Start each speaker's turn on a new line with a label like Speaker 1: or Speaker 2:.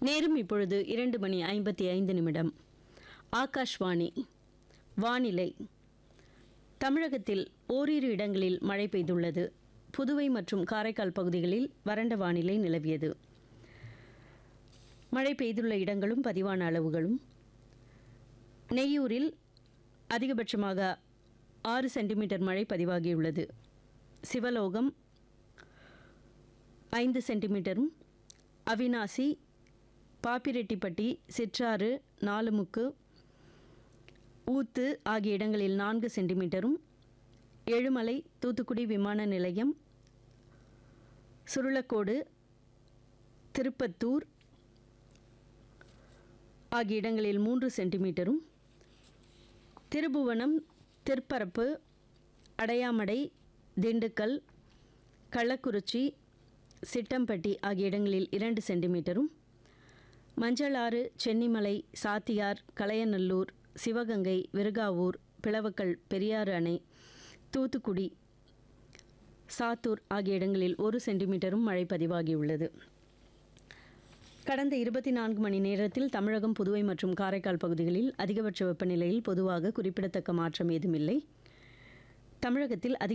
Speaker 1: நேரம் இப்பொழுது இரண்டு மணி ஐம்பத்தி ஐந்து நிமிடம் ஆகாஷ்வாணி வானிலை தமிழகத்தில் ஓரிரு இடங்களில் மழை பெய்துள்ளது புதுவை மற்றும் காரைக்கால் பகுதிகளில் வறண்ட வானிலை நிலவியது மழை பெய்துள்ள இடங்களும் பதிவான அளவுகளும் நெய்யூரில் அதிகபட்சமாக ஆறு சென்டிமீட்டர் மழை பதிவாகியுள்ளது சிவலோகம் ஐந்து சென்டிமீட்டரும் அவினாசி பாப்பிரெட்டிப்பட்டி சிற்றாறு நாலுமுக்கு ஊத்து ஆகிய இடங்களில் நான்கு சென்டிமீட்டரும் ஏழுமலை தூத்துக்குடி விமான நிலையம் சுருளக்கோடு திருப்பத்தூர் ஆகிய இடங்களில் மூன்று சென்டிமீட்டரும் திருபுவனம் திருப்பரப்பு அடையாமடை திண்டுக்கல் கள்ளக்குறிச்சி சிட்டம்பட்டி ஆகிய இடங்களில் இரண்டு சென்டிமீட்டரும் மஞ்சளாறு சென்னிமலை சாத்தியார் கலையநல்லூர் சிவகங்கை விருகாவூர் பிளவக்கல் பெரியாறு அணை தூத்துக்குடி சாத்தூர் ஆகிய இடங்களில் ஒரு சென்டிமீட்டரும் மழை பதிவாகியுள்ளது கடந்த இருபத்தி நான்கு மணி நேரத்தில் தமிழகம் புதுவை மற்றும் காரைக்கால் பகுதிகளில் அதிகபட்ச வெப்பநிலையில் பொதுவாக குறிப்பிடத்தக்க மாற்றம் ஏதுமில்லை தமிழகத்தில் அதிக